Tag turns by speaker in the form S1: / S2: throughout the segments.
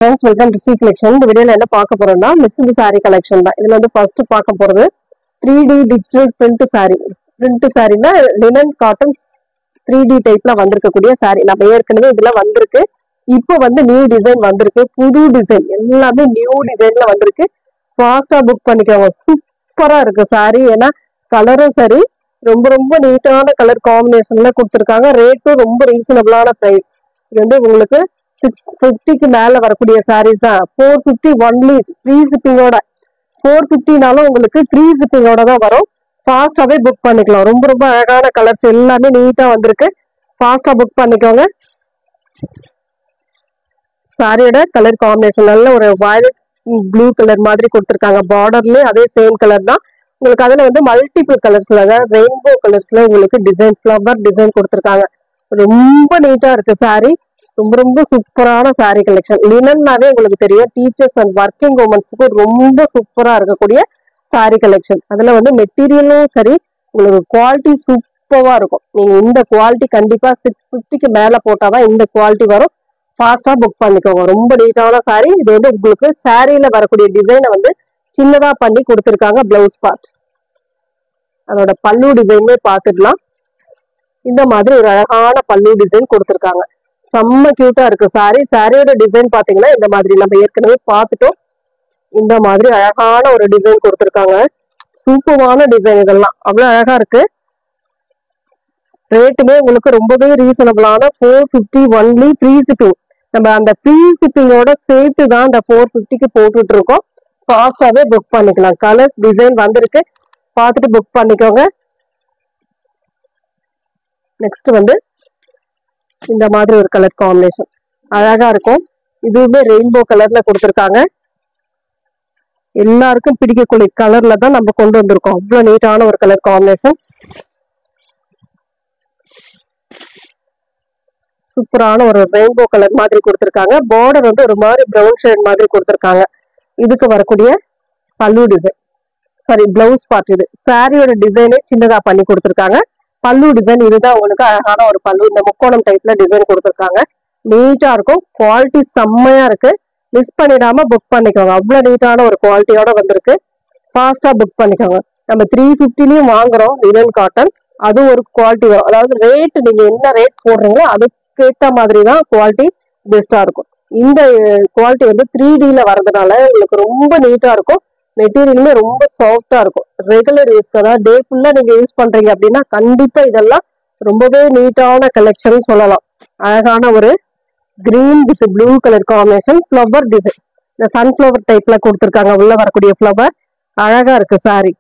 S1: friends welcome to C collection இந்த வீடியோல என்ன பார்க்க போறோம்னா மிக்ஸ்டு saree கலெக்ஷன் தான் இதுல வந்து ஃபர்ஸ்ட் பார்க்க போறது three D digital print saree print சாரீனா லினன் காட்டன் த்ரீ டி டைப்ல வந்திருக்கக்கூடிய saree நம்ம ஏற்கனவே இதுல வந்திருக்கு இப்போ வந்து நியூ டிசைன் வந்திருக்கு புது டிசைன் எல்லாமே நியூ டிசைன்ல வந்திருக்கு ஃபாஸ்டா புக் பண்ணிக்கோங்க சூப்பரா இருக்கு saree ஏன்னா கலரும் சரி ரொம்ப ரொம்ப நீட்டான கலர் காம்பினேஷன்ல கொடுத்துருக்காங்க ரேட்டும் ரொம்ப ரீசனபிளான ப்ரைஸ் இது வந்து உங்களுக்கு சிக்ஸ் ஃபிஃப்டிக்கு மேல வரக்கூடிய sarees தான் ஃபோர் ஃபிஃப்டி ஒன்லி ஃப்ரீ ஷிப்பிங்கோட ஃபோர் ஃபிஃப்டினாலும் உங்களுக்கு ஃப்ரீ ஷிப்பிங்கோட தான் வரும் ஃபாஸ்டாவே புக் பண்ணிக்கலாம் ரொம்ப ரொம்ப அழகான கலர்ஸ் எல்லாமே நீட்டா வந்திருக்கு ஃபாஸ்டா புக் பண்ணிக்கோங்க சாரியோட கலர் காம்பினேஷன் நல்ல ஒரு வயலட் ப்ளூ கலர் மாதிரி கொடுத்துருக்காங்க பார்டர்லயே அதே சேம் கலர் தான் உங்களுக்கு அதுல வந்து மல்டிபிள் கலர்ஸ்ல அதாவது ரெயின்போ கலர்ஸ்ல உங்களுக்கு டிசைன் ஃப்ளவர் டிசைன் கொடுத்துருக்காங்க ரொம்ப நீட்டா இருக்கு saree ரொம்ப ரொம்ப சூப்பரான saree கலெக்ஷன் லினன்னாவே உங்களுக்கு தெரியும் டீச்சர்ஸ் அண்ட் ஒர்க்கிங் உமன்ஸுக்கு ரொம்ப சூப்பரா இருக்கக்கூடிய saree கலெக்ஷன் அதுல வந்து மெட்டீரியலும் சரி உங்களுக்கு குவாலிட்டி சூப்பரா இருக்கும் நீங்க இந்த குவாலிட்டி கண்டிப்பா சிக்ஸ் ஃபிஃப்டிக்கு மேல போட்டாதான் இந்த குவாலிட்டி வரும் ஃபாஸ்டா புக் பண்ணிக்கோங்க ரொம்ப நீட்டான saree இது வந்து உங்களுக்கு சாரியில வரக்கூடிய டிசைனை வந்து சின்னதா பண்ணி கொடுத்துருக்காங்க பிளவுஸ் பார்ட் அதோட பல்லு டிசைனுமே பார்த்துடலாம் இந்த மாதிரி ஒரு அழகான பல்லு டிசைன் கொடுத்துருக்காங்க செம்ம கியூட்டா இருக்கு saree சாரியோட டிசைன் பாத்தீங்கன்னா இந்த மாதிரி நம்ம ஏற்கனவே பார்த்துட்டோம் இந்த மாதிரி அழகான ஒரு டிசைன் கொடுத்துருக்காங்க சூப்பரான டிசைன் இதெல்லாம் அவ்வளவு அழகா இருக்கு ரேட்டுமே உங்களுக்கு ரொம்பவே ரீசனபிளான four fifty only free shipping நம்ம அந்த ஃப்ரீ ஷிப்பிங்கோட சேர்த்து தான் அந்த ஃபோர் ஃபிஃப்டிக்கு போட்டுட்டு இருக்கோம் ஃபாஸ்டாவே புக் பண்ணிக்கலாம் கலர்ஸ் டிசைன் வந்திருக்கு பார்த்துட்டு புக் பண்ணிக்கோங்க நெக்ஸ்ட் வந்து இந்த மாதிரி ஒரு கலர் காம்பினேஷன் அழகா இருக்கும் இதுவுமே ரெயின்போ கலர்ல கொடுத்துருக்காங்க எல்லாருக்கும் பிடிக்கக்கூடிய கலர்ல தான் நம்ம கொண்டு வந்திருக்கோம் அவ்வளவு நீட்டான ஒரு கலர் காம்பினேஷன் சூப்பரான ஒரு ரெயின்போ கலர் மாதிரி கொடுத்துருக்காங்க பார்டர் வந்து ஒரு மாதிரி ப்ரௌன் ஷேட் மாதிரி கொடுத்துருக்காங்க இதுக்கு வரக்கூடிய பல்லு டிசைன் சாரி பிளவுஸ் பார்ட் இது சாரியோட டிசைனே சின்னதா பண்ணி கொடுத்துருக்காங்க பல்லு டிசைன் இதுதான் உங்களுக்கு அழகான ஒரு பல்லு இந்த முக்கோணம் டைப்ல டிசைன் கொடுத்துருக்காங்க நீட்டா இருக்கும் குவாலிட்டி செம்மையா இருக்கு மிஸ் பண்ணிடாம புக் பண்ணிக்கோங்க அவ்வளவு நீட்டான ஒரு குவாலிட்டியோட வந்திருக்கு ஃபாஸ்டா புக் பண்ணிக்கோங்க நம்ம த்ரீ ஃபிஃப்டிலையும் வாங்குறோம் லினன் காட்டன் அது ஒரு குவாலிட்டி வரும் அதாவது ரேட் நீங்க என்ன ரேட் போடுறீங்களோ அதுக்கேற்ற மாதிரி தான் குவாலிட்டி பெஸ்டா இருக்கும் இந்த குவாலிட்டி வந்து த்ரீ டில வரதுனால உங்களுக்கு ரொம்ப நீட்டா இருக்கும் மெட்டீரியலுமே ரொம்ப சாஃப்டா இருக்கும் ரெகுலர் யூஸ்க்கு அதாவது டே ஃபுல்லா நீங்க யூஸ் பண்றீங்க அப்படின்னா கண்டிப்பா இதெல்லாம் ரொம்பவே நீட்டான கலெக்ஷன் சொல்லலாம் அழகான ஒரு green with blue colour combination flower design இந்த சன்ஃப்ளவர் டைப்ல கொடுத்துருக்காங்க உள்ள வரக்கூடிய ஃப்ளவர் அழகா இருக்கு சாரி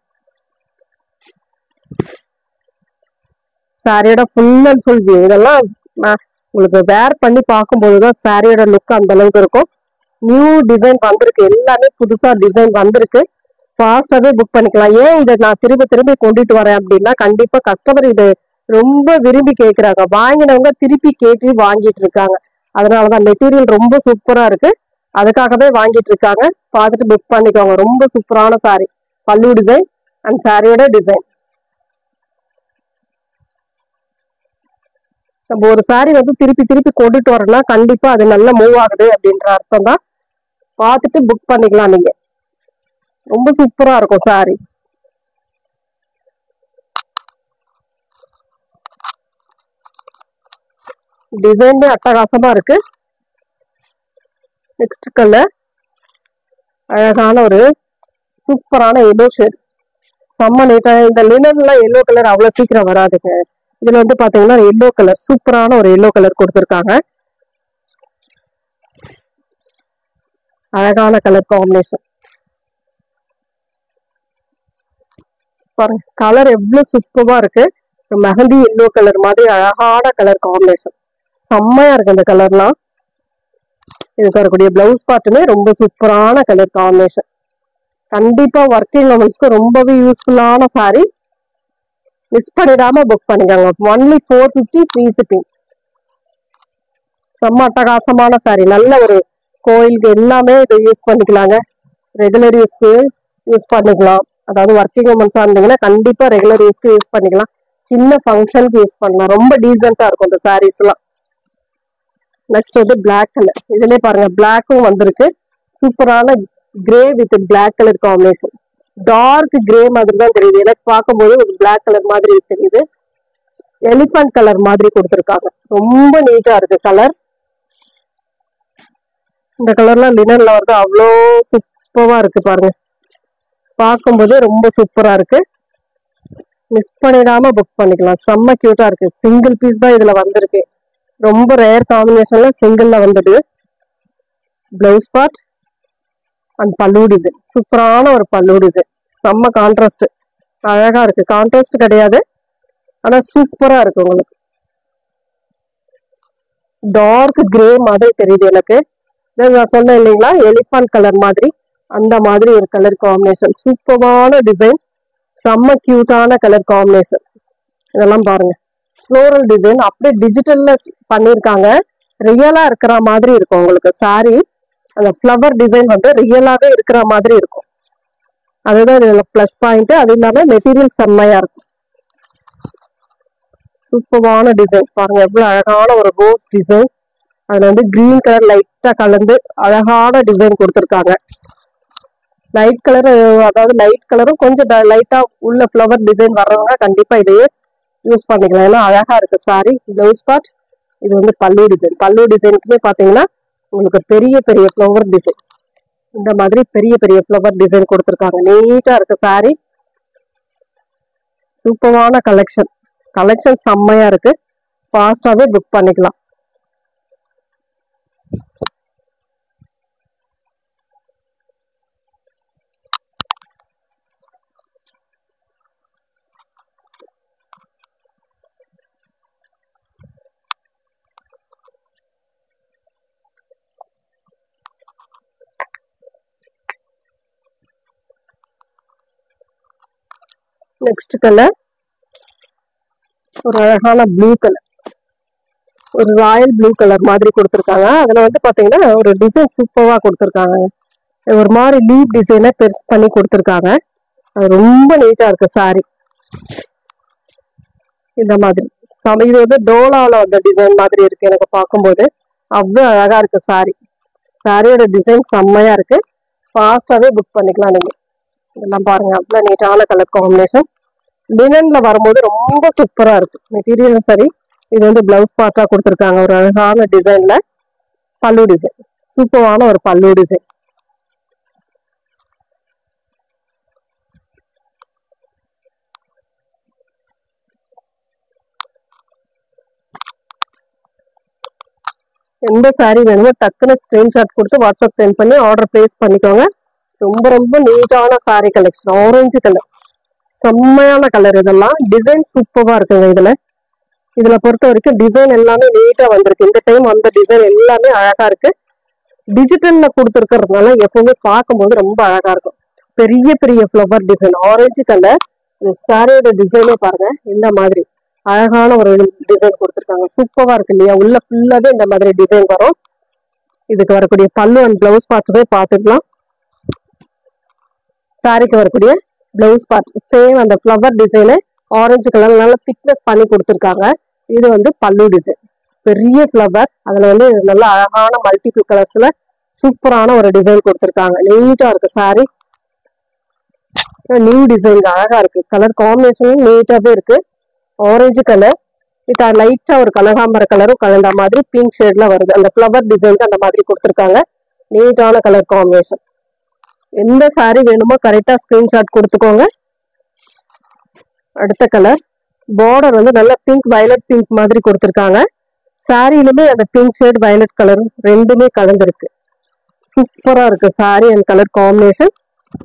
S1: சாரியோட ஃபுல் அண்ட் ஃபுல் வியூ இதெல்லாம் ம- உங்களுக்கு வேர் பண்ணி பார்க்கும்போது தான் சாரியோட லுக் அந்த அளவுக்கு இருக்கும் நியூ டிசைன் வந்திருக்கு எல்லாமே புதுசா டிசைன் வந்திருக்கு ஃபாஸ்டாவே புக் பண்ணிக்கலாம் ஏன் இதை நான் திரும்ப திரும்பி கொண்டுட்டு வரேன் அப்படின்னா கண்டிப்பா கஸ்டமர் இது ரொம்ப விரும்பி கேட்கறாங்க வாங்கினவங்க திருப்பி கேட்டு வாங்கிட்டு இருக்காங்க அதனாலதான் மெட்டீரியல் ரொம்ப சூப்பரா இருக்கு அதுக்காகவே வாங்கிட்டு இருக்காங்க பார்த்துட்டு புக் பண்ணிக்கோங்க ரொம்ப சூப்பரான சாரி பல்லு டிசைன் அண்ட் சாரியோட டிசைன் நம்ம ஒரு சாரி வந்து திருப்பி திருப்பி கொண்டுட்டு வரோம்னா கண்டிப்பா அது நல்லா மூவ் ஆகுது அப்படின்ற அர்த்தம் தான் பார்த்துட்டு புக் பண்ணிக்கலாம் நீங்க ரொம்ப சூப்பரா இருக்கும் சாரி டிசைன் அட்டகாசமா இருக்கு நெக்ஸ்ட் கலர் அழகான ஒரு சூப்பரான எல்லோ ஷேட் செம்ம நீட்டா இந்த லினன்ல எல்லோ கலர் அவ்வளவு சீக்கிரம் வராதுங்க இதுல வந்து பாத்தீங்கன்னா எல்லோ கலர் சூப்பரான ஒரு எல்லோ கலர் கொடுத்துருக்காங்க அழகான கலர் காம்பினேஷன் பாருங்க கலர் எவ்வளவு சூப்பரா இருக்கு மெஹந்தி எல்லோ கலர் மாதிரி அழகான கலர் காம்பினேஷன் செம்மையா இருக்கு இந்த கலர்லாம் இதுக்கு வரக்கூடிய பிளவுஸ் பார்ட்டுமே ரொம்ப சூப்பரான கலர் காம்பினேஷன் கண்டிப்பா ஒர்க்கிங் உமன்ஸ்க்கு ரொம்பவே யூஸ்ஃபுல்லான saree மிஸ் பண்ணிடாம புக் பண்ணிக்கோங்க only four fifty free shipping செம்ம அட்டகாசமான saree நல்ல ஒரு கோயிலுக்கு எல்லாமே இதை யூஸ் பண்ணிக்கலாங்க ரெகுலர் யூஸ்க்கு யூஸ் பண்ணிக்கலாம் அதாவது ஒர்க்கிங் உமன்ஸாக இருந்தீங்கன்னா கண்டிப்பா ரெகுலர் யூஸ்க்கு யூஸ் பண்ணிக்கலாம் சின்ன ஃபங்க்ஷனுக்கு யூஸ் பண்ணலாம் ரொம்ப டீசெண்டா இருக்கும் இந்த சாரீஸ்லாம் நெக்ஸ்ட் வந்து Black கலர் இதுலயே பாருங்க பிளாக்கும் வந்திருக்கு சூப்பரான grey with Black colour combination dark grey மாதிரி தான் தெரியுது எனக்கு பார்க்கும்போது ஒரு Black கலர் மாதிரி தெரியுது எலிஃபண்ட் கலர் மாதிரி கொடுத்துருக்காங்க ரொம்ப நீட்டா இருக்கு கலர் இந்த கலர்லாம் லினன்ல வந்து அவ்வளோ சூப்பரா இருக்கு பாருங்க பார்க்கும்போது ரொம்ப சூப்பரா இருக்கு மிஸ் பண்ணிடாம புக் பண்ணிக்கலாம் செம்ம கியூட்டா இருக்கு சிங்கிள் பீஸ் தான் இதுல வந்திருக்கு ரொம்ப ரேர் காம்பினேஷன்ல சிங்கிள்ல வந்துடுது பிளவுஸ் பார்ட் அண்ட் பல்லு டிசைன் சூப்பரான ஒரு பல்லு டிசைன் செம்ம கான்ட்ராஸ்ட் அழகா இருக்கு கான்ட்ராஸ்ட் கிடையாது ஆனா சூப்பரா இருக்கு உங்களுக்கு டார்க் கிரே மாதிரி தெரியுது எனக்கு இதை நான் சொன்னேன் இல்லைங்களா எலிஃபண்ட் கலர் மாதிரி அந்த மாதிரி ஒரு கலர் காம்பினேஷன் சூப்பரான டிசைன் செம்ம கியூட்டான கலர் காம்பினேஷன் இதெல்லாம் பாருங்க ஃப்ளோரல் டிசைன் அப்படியே டிஜிட்டல்ல பண்ணியிருக்காங்க ரியலா இருக்கிற மாதிரி இருக்கும் உங்களுக்கு saree அந்த ஃப்ளவர் டிசைன் வந்து ரியலாவே இருக்கிற மாதிரி இருக்கும் அதுதான் இதுல ப்ளஸ் பாயிண்ட் அது இல்லாம மெட்டீரியல் செம்மையா இருக்கும் சூப்பரான டிசைன் பாருங்க எவ்வளவு அழகான ஒரு ரோஸ் டிசைன் அதுல வந்து கிரீன் கலர் லைட்டா கலந்து அழகான டிசைன் கொடுத்துருக்காங்க லைட் கலர் அதாவது லைட் கலரும் கொஞ்சம் லைட்டா உள்ள ஃப்ளவர் டிசைன் வர்றவங்க கண்டிப்பா இதையே யூஸ் பண்ணிக்கலாம் ஏன்னா அழகா இருக்கு சாரி பிளவுஸ் பார்ட் இது வந்து பல்லு டிசைன் பல்லு டிசைனுக்குமே பாத்தீங்கன்னா உங்களுக்கு பெரிய பெரிய ஃப்ளவர் டிசைன் இந்த மாதிரி பெரிய பெரிய ஃப்ளவர் டிசைன் கொடுத்துருக்காங்க நீட்டா இருக்கு சாரி சூப்பரான கலெக்ஷன் கலெக்ஷன் செம்மையா இருக்கு ஃபாஸ்டாவே புக் பண்ணிக்கலாம் நெக்ஸ்ட் கலர் ஒரு அழகான ப்ளூ கலர் ஒரு ராயல் ப்ளூ கலர் மாதிரி கொடுத்துருக்காங்க அதுல வந்து பாத்தீங்கன்னா ஒரு டிசைன் சூப்பரா கொடுத்துருக்காங்க ஒரு மாதிரி லீப் டிசைனை பெருசு பண்ணி கொடுத்துருக்காங்க அது ரொம்ப நீட்டா இருக்கு சாரி இந்த மாதிரி சம இது வந்து டோலாவில் வந்த டிசைன் மாதிரி இருக்கு எனக்கு பார்க்கும்போது அவ்வளோ அழகா இருக்கு சாரி சாரியோட டிசைன் செம்மையா இருக்கு ஃபாஸ்டாவே புக் பண்ணிக்கலாம் நீங்க இதெல்லாம் பாருங்க அவ்வளோ நீட்டான கலர் காம்பினேஷன் லினன்ல வரும்போது ரொம்ப சூப்பரா இருக்கு மெட்டீரியலும் சரி இது வந்து பிளவுஸ் பார்ட்டா கொடுத்துருக்காங்க ஒரு அழகான டிசைன்ல பல்லு டிசைன் சூப்பரான ஒரு பல்லு டிசைன் எந்த saree வேணுமோ டக்குன்னு ஸ்கிரீன்ஷாட் கொடுத்து வாட்ஸ்அப் சென்ட் பண்ணி ஆர்டர் பிளேஸ் பண்ணிக்கோங்க ரொம்ப ரொம்ப நீட்டான saree கலெக்ஷன் ஆரஞ்சு கலர் செம்மையான கலர் இதெல்லாம் டிசைன் சூப்பரா இருக்குங்க இதுல இதுல பொறுத்த வரைக்கும் டிசைன் எல்லாமே நீட்டா வந்திருக்கு இந்த டைம் வந்த டிசைன் எல்லாமே அழகா இருக்கு டிஜிட்டல்ல கொடுத்துருக்கிறதுனால எப்பவுமே பார்க்கும்போது ரொம்ப அழகா இருக்கும் பெரிய பெரிய ஃப்ளவர் டிசைன் ஆரஞ்சு கலர் இந்த சாரியோட டிசைனே பாருங்க இந்த மாதிரி அழகான ஒரு டிசைன் கொடுத்துருக்காங்க சூப்பரா இருக்கு இல்லையா உள்ள ஃபுல்லாவே இந்த மாதிரி டிசைன் வரும் இதுக்கு வரக்கூடிய பல்லு அண்ட் பிளவுஸ் பார்த்துமே பார்த்துக்கலாம் சாரிக்கு வரக்கூடிய பிளவுஸ் பார்ட் சேம் அந்த ஃப்ளவர் டிசைனு ஆரஞ்சு கலர் நல்ல திக்னஸ் பண்ணி கொடுத்துருக்காங்க இது வந்து பல்லு டிசைன் பெரிய ஃப்ளவர் அதுல வந்து நல்ல அழகான மல்டிபிள் கலர்ஸ்ல சூப்பரான ஒரு டிசைன் கொடுத்துருக்காங்க நீட்டா இருக்கு சாரி நியூ டிசைன் அழகா இருக்கு கலர் காம்பினேஷனும் நீட்டாவே இருக்கு ஆரஞ்சு கலர் இது லைட்டா ஒரு கனகாம்பர கலரும் கலந்த மாதிரி பிங்க் ஷேட்ல வருது அந்த ஃப்ளவர் டிசைன் அந்த மாதிரி கொடுத்துருக்காங்க நீட்டான கலர் காம்பினேஷன் எந்த saree வேணுமோ கரெக்டா ஸ்கிரீன்ஷாட் கொடுத்துக்கோங்க அடுத்த கலர் பார்டர் வந்து நல்ல பிங்க் வயலட் பிங்க் மாதிரி கொடுத்துருக்காங்க சாரியிலுமே அந்த பிங்க் ஷேட் வயலட் கலர் ரெண்டுமே கலந்துருக்கு சூப்பரா இருக்கு சாரி அண்ட் கலர் காம்பினேஷன்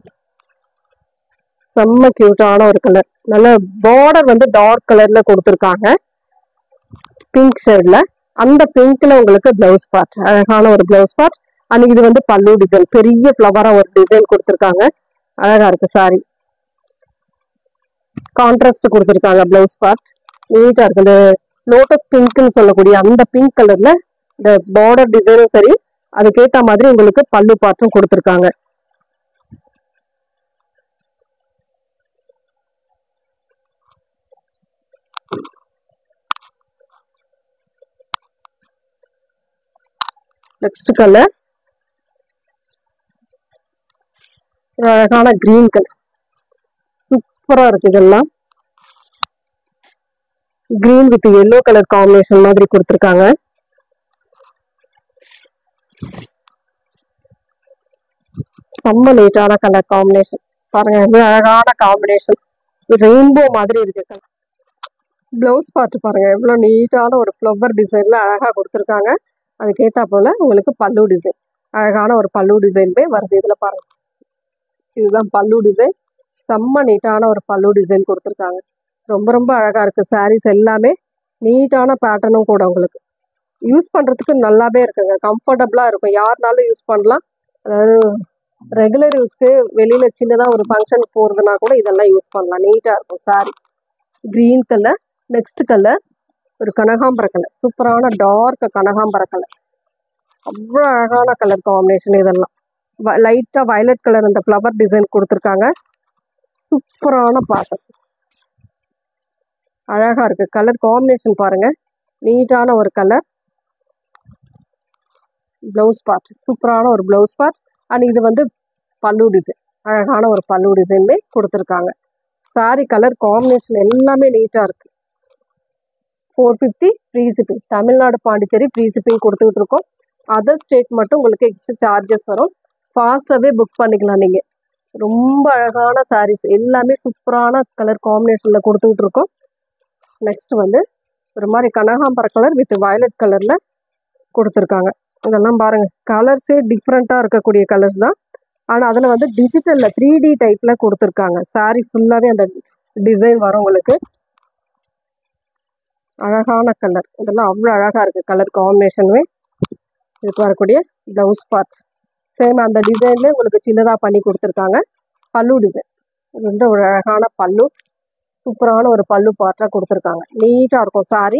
S1: செம்ம கியூட்டான ஒரு கலர் நல்ல பார்டர் வந்து டார்க் கலர்ல கொடுத்துருக்காங்க பிங்க் ஷேட்ல அந்த பிங்க்ல உங்களுக்கு பிளவுஸ் பார்ட் அழகான ஒரு பிளவுஸ் பார்ட் அண்ட் இது வந்து பல்லு டிசைன் பெரிய ஃப்ளவரா ஒரு டிசைன் கொடுத்துருக்காங்க அழகா இருக்கு சாரி கான்ட்ராஸ்ட் கொடுத்துருக்காங்க பிளவுஸ் பார்ட் நீட்டா இருக்கு இந்த லோட்டஸ் பிங்க்னு சொல்லக்கூடிய அந்த பிங்க் கலர்ல இந்த பார்டர் டிசைனும் சரி அதுக்கேத்த மாதிரி உங்களுக்கு பல்லு பார்ட்டும் கொடுத்துருக்காங்க நெக்ஸ்ட் கலர் அழகான கிரீன் கலர் சூப்பரா இருக்கு இதெல்லாம் green with yellow colour combination மாதிரி கொடுத்துருக்காங்க செம்ம நீட்டான கலர் காம்பினேஷன் பாருங்க இது அழகான காம்பினேஷன் ரெயின்போ மாதிரி இருக்கு கலர் பிளவுஸ் பார்த்து பாருங்க எவ்வளவு நீட்டான ஒரு ஃப்ளவர் டிசைன்ல அழகா கொடுத்துருக்காங்க அதுக்கேத்தா போல உங்களுக்கு பல்லு டிசைன் அழகான ஒரு பல்லு டிசைன் போய் வருது இதுல பாருங்க இதுதான் பல்லு டிசைன் செம்ம நீட்டான ஒரு பல்லு டிசைன் கொடுத்துருக்காங்க ரொம்ப ரொம்ப அழகா இருக்கு சாரீஸ் எல்லாமே நீட்டான பேட்டர்னும் கூட உங்களுக்கு யூஸ் பண்றதுக்கு நல்லாவே இருக்குங்க கம்ஃபர்டபுளா இருக்கும் யாருனாலும் யூஸ் பண்ணலாம் அதாவது ரெகுலர் யூஸ்க்கு வெளியில சின்னதா ஒரு ஃபங்க்ஷனுக்கு போறதுனா கூட இதெல்லாம் யூஸ் பண்ணலாம் நீட்டா இருக்கும் saree green colour next colour ஒரு கனகாம்பர கலர் சூப்பரான டார்க் கனகாம்பர கலர் அவ்வளோ அழகான கலர் காம்பினேஷன் இதெல்லாம் லைட்டாக வயலட் கலர் இந்த ஃப்ளவர் டிசைன் கொடுத்துருக்காங்க சூப்பரான பாட்டம் அழகா இருக்கு கலர் காம்பினேஷன் பாருங்க நீட்டான ஒரு கலர் ப்ளவுஸ் பார்ட் சூப்பரான ஒரு ப்ளவுஸ் பார்ட் அண்ட் இது வந்து பல்லு டிசைன் அழகான ஒரு பல்லு டிசைன்மே கொடுத்துருக்காங்க சாரி கலர் காம்பினேஷன் எல்லாமே நீட்டாக இருக்கு four fifty free shipping Tamil Nadu Pondicherry free shipping கொடுத்துக்கிட்டு இருக்கோம் அதர் ஸ்டேட் மட்டும் உங்களுக்கு எக்ஸ்ட்ரா சார்ஜஸ் வரும் ஃபாஸ்ட்டாகவே புக் பண்ணிக்கலாம் நீங்கள் ரொம்ப அழகான சாரீஸ் எல்லாமே சூப்பரான கலர் காம்பினேஷனில் கொடுத்துக்கிட்டு இருக்கோம் நெக்ஸ்ட் வந்து ஒரு மாதிரி கனகாம்பர கலர் வித் வயலட் கலரில் கொடுத்துருக்காங்க இதெல்லாம் பாருங்க கலர்ஸே டிஃப்ரெண்ட்டாக இருக்கக்கூடிய கலர்ஸ் தான் ஆனால் அதில் வந்து டிஜிட்டலில் த்ரீ டி டைப்பில் கொடுத்துருக்காங்க சாரி ஃபுல்லாகவே அந்த டிசைன் வரும் உங்களுக்கு அழகான கலர் இதெல்லாம் அவ்வளோ அழகாக இருக்குது கலர் காம்பினேஷனுமே இதுக்கு வரக்கூடிய ப்ளவுஸ் பார்ட் சேம் அந்த டிசைன்லேயே உங்களுக்கு சின்னதாக பண்ணி கொடுத்துருக்காங்க பல்லு டிசைன் இது வந்து ஒரு அழகான பல்லு சூப்பரான ஒரு பல்லு பார்ட்டாக கொடுத்துருக்காங்க நீட்டாக இருக்கும் சாரி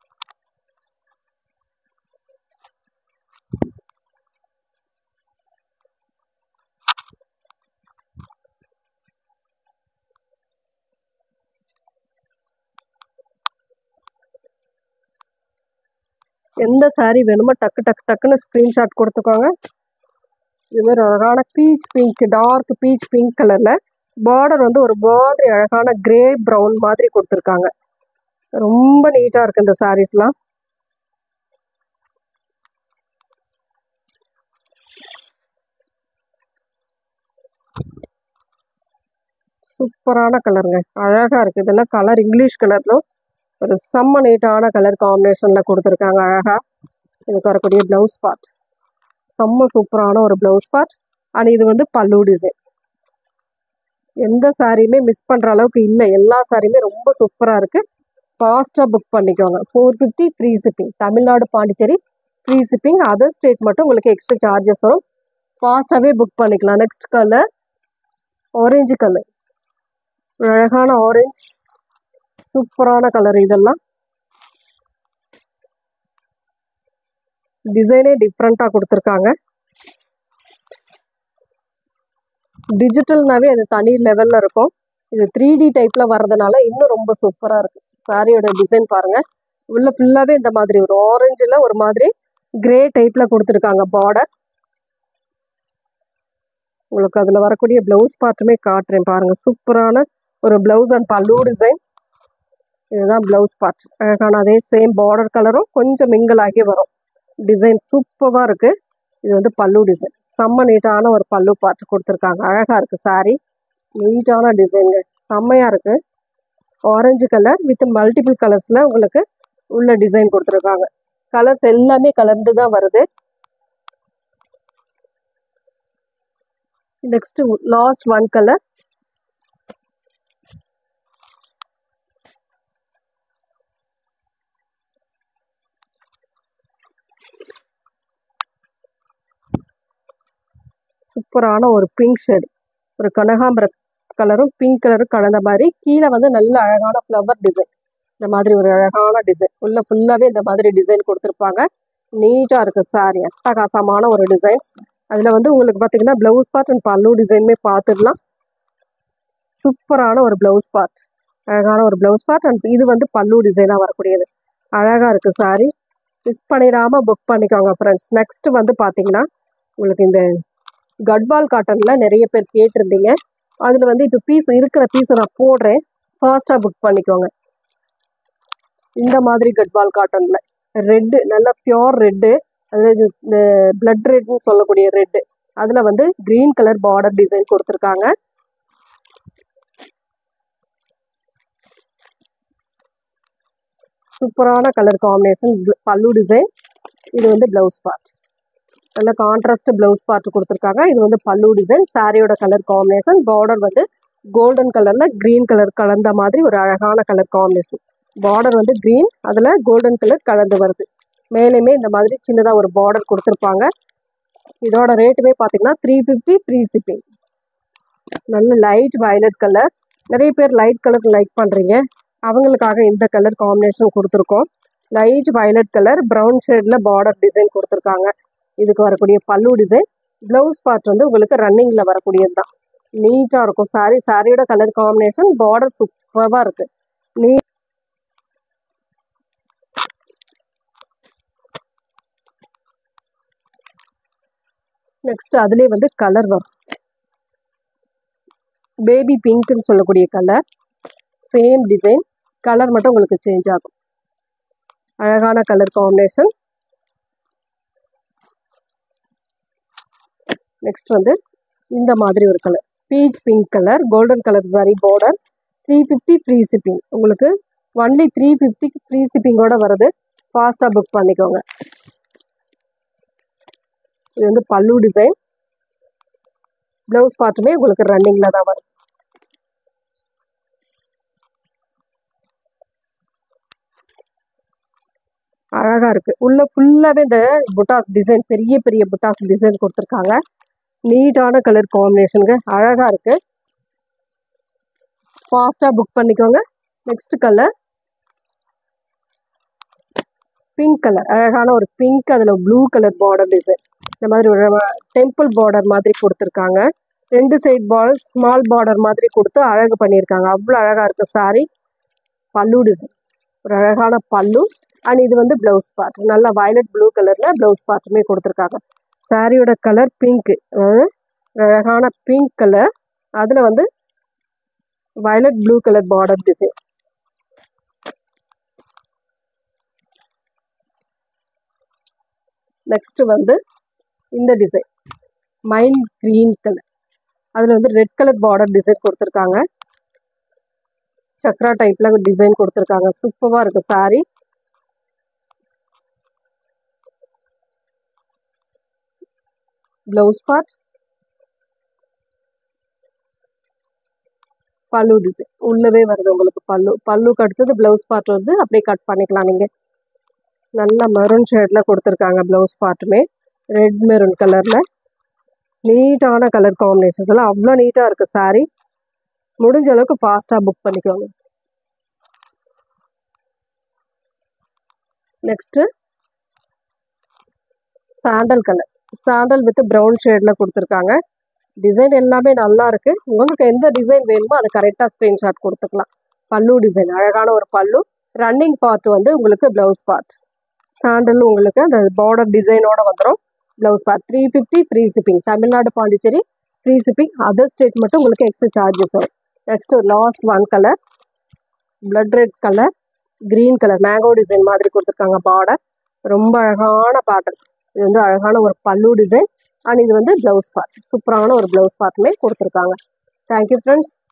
S1: எந்த saree வேணுமோ டக்கு டக்கு டக்குன்னு ஸ்க்ரீன்ஷாட் கொடுத்துக்கோங்க இது மாதிரி அழகான peach pink dark peach pink கலரில் பார்டர் வந்து ஒரு மாதிரி அழகான கிரே ப்ரௌன் மாதிரி கொடுத்துருக்காங்க ரொம்ப நீட்டாக இருக்குது இந்த சாரீஸ்லாம் சூப்பரான கலருங்க அழகாக இருக்குது இதெல்லாம் கலர் இங்கிலீஷ் கலர்லும் ஒரு செம்ம நீட்டான கலர் காம்பினேஷனில் கொடுத்துருக்காங்க அழகாக இதுக்கு வரக்கூடிய ப்ளவுஸ் பார்ட் செம்ம சூப்பரான ஒரு ப்ளவுஸ் பார்ட் அண்ட் இது வந்து பல்லு டிசைன் எந்த சாரியுமே மிஸ் பண்ணுற அளவுக்கு இல்லை எல்லா சாரியுமே ரொம்ப சூப்பராக இருக்குது ஃபாஸ்ட்டாக புக் பண்ணிக்கோங்க four fifty free shipping Tamil Nadu Pondicherry free shipping other state மட்டும் உங்களுக்கு எக்ஸ்ட்ரா சார்ஜஸ் வரும் ஃபாஸ்ட்டாகவே புக் பண்ணிக்கலாம் நெக்ஸ்ட் கலர் ஆரஞ்சு கலர் அழகான ஆரஞ்சு சூப்பரான கலர் இதெல்லாம் டிசைனே டிஃப்ரெண்ட்டாக கொடுத்துருக்காங்க டிஜிட்டல்னாவே அது தனி லெவலில் இருக்கும் இது த்ரீ டி டைப்பில் வர்றதுனால இன்னும் ரொம்ப சூப்பராக இருக்குது சாரியோட டிசைன் பாருங்கள் உள்ள ஃபுல்லாகவே இந்த மாதிரி ஒரு ஆரஞ்சில் ஒரு மாதிரி கிரே டைப்பில் கொடுத்துருக்காங்க பார்டர் உங்களுக்கு அதில் வரக்கூடிய ப்ளவுஸ் பார்ட்டுமே காட்டுறேன் பாருங்கள் சூப்பரான ஒரு ப்ளவுஸ் அண்ட் பல்லு டிசைன் இதுதான் ப்ளவுஸ் பார்ட் அழகான அதே சேம் பார்டர் கலரும் கொஞ்சம் மிங்கிள் ஆகி வரும் டிசைன் சூப்பராக இருக்குது இது வந்து பல்லு டிசைன் செம்ம நீட்டான ஒரு பல்லு பார்ட் கொடுத்துருக்காங்க அழகாக இருக்குது சாரி நீட்டான டிசைனுங்க செம்மையாக இருக்குது ஆரஞ்சு கலர் வித் மல்டிபிள் கலர்ஸில் உங்களுக்கு உள்ள டிசைன் கொடுத்துருக்காங்க கலர்ஸ் எல்லாமே கலந்து தான் வருது நெக்ஸ்ட் லாஸ்ட் ஒன் கலர் சூப்பரான ஒரு பிங்க் ஷேடு ஒரு கனகாம்பர கலரும் பிங்க் கலரும் கலந்த மாதிரி கீழே வந்து நல்ல அழகான ஃப்ளவர் டிசைன் இந்த மாதிரி ஒரு அழகான டிசைன் உள்ள ஃபுல்லாகவே இந்த மாதிரி டிசைன் கொடுத்துருப்பாங்க நீட்டாக இருக்குது சாரி அட்டகாசமான ஒரு டிசைன்ஸ் அதில் வந்து உங்களுக்கு பார்த்தீங்கன்னா ப்ளவுஸ் பார்ட் அண்ட் பல்லு டிசைனுமே பார்த்துடலாம் சூப்பரான ஒரு ப்ளவுஸ் பார்ட் அழகான ஒரு ப்ளவுஸ் பார்ட் அண்ட் இது வந்து பல்லு டிசைனாக வரக்கூடியது அழகாக இருக்குது சாரி மிஸ் பண்ணிடாமல் புக் பண்ணிக்கோங்க ஃப்ரெண்ட்ஸ் நெக்ஸ்ட் வந்து பார்த்தீங்கன்னா உங்களுக்கு இந்த கட்பால் காட்டனில் நிறைய பேர் கேட்டிருந்தீங்க அதில் வந்து இப்போ பீஸ் இருக்கிற பீஸை நான் போடுறேன் ஃபாஸ்ட்டாக புக் பண்ணிக்கோங்க இந்த மாதிரி கட்பால் காட்டனில் ரெட்டு நல்ல பியோர் ரெட்டு அதாவது இந்த பிளட் ரெட்னு சொல்லக்கூடிய ரெட்டு அதில் வந்து க்ரீன் கலர் பார்டர் டிசைன் கொடுத்துருக்காங்க சூப்பரான கலர் காம்பினேஷன் பல்லு டிசைன் இது வந்து ப்ளவுஸ் பார்ட் நல்ல கான்ட்ராஸ்ட் ப்ளவுஸ் பார்ட் கொடுத்துருக்காங்க இது வந்து பல்லு டிசைன் சாரியோட கலர் காம்பினேஷன் பார்டர் வந்து கோல்டன் கலரில் க்ரீன் கலர் கலந்த மாதிரி ஒரு அழகான கலர் காம்பினேஷன் பார்டர் வந்து க்ரீன் அதில் கோல்டன் கலர் கலந்து வருது மேலேயுமே இந்த மாதிரி சின்னதாக ஒரு பார்டர் கொடுத்துருப்பாங்க இதோட ரேட்டுமே பார்த்தீங்கன்னா த்ரீ ஃபிஃப்டி ஃப்ரீ ஷிப்பிங் நல்ல லைட் வயலட் கலர் நிறைய பேர் லைட் கலர் லைக் பண்ணுறீங்க அவங்களுக்காக இந்த கலர் காம்பினேஷன் கொடுத்துருக்கோம் லைட் வயலட் கலர் ப்ரௌன் ஷேடில் பார்டர் டிசைன் கொடுத்துருக்காங்க இதுக்கு வரக்கூடிய பல்லு டிசைன் ப்ளவுஸ் பார்ட் வந்து உங்களுக்கு ரன்னிங்கில் வரக்கூடியது தான் நீட்டாக இருக்கும் சாரி சாரியோட கலர் காம்பினேஷன் பார்டர் சூப்பராக இருக்குது நீ நெக்ஸ்ட் அதுலேயே வந்து கலர் வரும் பேபி பிங்க்னு சொல்லக்கூடிய கலர் சேம் டிசைன் கலர் மட்டும் உங்களுக்கு சேஞ்ச் ஆகும் அழகான கலர் காம்பினேஷன் நெக்ஸ்ட் வந்து இந்த மாதிரி ஒரு colour peach pink colour golden colour saree border three fifty free shipping உங்களுக்கு ஒன்லி த்ரீ ஃபிஃப்டிக்கு ஃப்ரீ ஷிப்பிங்கோட வருது ஃபாஸ்ட்டாக புக் பண்ணிக்கோங்க இது வந்து பல்லு டிசைன் ப்ளவுஸ் பார்ட்டுமே உங்களுக்கு ரன்னிங்கில் தான் வரும் அழகாக இருக்குது உள்ளே ஃபுல்லாகவே இந்த புட்டாஸ் டிசைன் பெரிய பெரிய புட்டாஸ் டிசைன் கொடுத்துருக்காங்க நீட்டான கலர் காம்பினேஷனுங்க அழகாக இருக்குது ஃபாஸ்ட்டாக புக் பண்ணிக்கோங்க நெக்ஸ்ட் கலர் பிங்க் கலர் அழகான ஒரு பிங்க் அதில் ப்ளூ கலர் பார்டர் டிசைன் இந்த மாதிரி ஒரு டெம்பிள் பார்டர் மாதிரி கொடுத்துருக்காங்க ரெண்டு சைட் பார்டர் ஸ்மால் பார்டர் மாதிரி கொடுத்து அழகு பண்ணியிருக்காங்க அவ்வளோ அழகாக இருக்குது சாரி பல்லு டிசைன் ஒரு அழகான பல்லு அண்ட் இது வந்து ப்ளவுஸ் பார்ட் நல்ல வயலட் ப்ளூ கலரில் ப்ளவுஸ் பார்ட்டுமே கொடுத்துருக்காங்க சாரியோட கலர் பிங்க்கு அதாவது அழகான பிங்க் கலர் அதில் வந்து violet blue colour border design next வந்து இந்த டிசைன் மைல் க்ரீன் கலர் அதில் வந்து ரெட் கலர் பார்டர் டிசைன் கொடுத்துருக்காங்க சக்ரா டைப்பில் டிசைன் கொடுத்துருக்காங்க சூப்பராக இருக்குது சாரி ப்ளவுஸ் பார்ட் பல்லு டிசைன் உள்ளவே வருது உங்களுக்கு பல்லு பல்லுக்கு அடுத்தது ப்ளவுஸ் பார்ட் வந்து அப்படியே கட் பண்ணிக்கலாம் நீங்கள் நல்ல மெரூன் ஷேடில் கொடுத்துருக்காங்க ப்ளவுஸ் பார்ட்டுமே ரெட் மெரூன் கலரில் நீட்டான கலர் காம்பினேஷன் இதெல்லாம் அவ்வளோ நீட்டாக இருக்குது சாரீ முடிஞ்ச அளவுக்கு ஃபாஸ்ட்டாக புக் பண்ணிக்கோங்க next sandal colour sandal with brown ஷேடில் கொடுத்துருக்காங்க டிசைன் எல்லாமே நல்லா இருக்கு உங்களுக்கு எந்த டிசைன் வேணுமோ அதை கரெக்டாக ஸ்க்ரீன்ஷாட் கொடுத்துக்கலாம் பல்லு டிசைன் அழகான ஒரு பல்லு ரன்னிங் பார்ட் வந்து உங்களுக்கு ப்ளவுஸ் பார்ட் சாண்டல் உங்களுக்கு அந்த பார்டர் டிசைனோட வந்துடும் blouse part three fifty free shipping Tamil Nadu Pondicherry free shipping other state மட்டும் உங்களுக்கு எக்ஸ்ட்ரா சார்ஜஸ் வரும் next last one colour blood red colour green colour mango design மாதிரி கொடுத்துருக்காங்க பார்டர் ரொம்ப அழகான பேட்டர்ன் இது வந்து அழகான ஒரு பல்லு டிசைன் அண்ட் இது வந்து ப்ளவுஸ் பார்ட் சூப்பரான ஒரு ப்ளவுஸ் பார்ட்டுமே கொடுத்துருக்காங்க தேங்க்யூ ஃப்ரெண்ட்ஸ்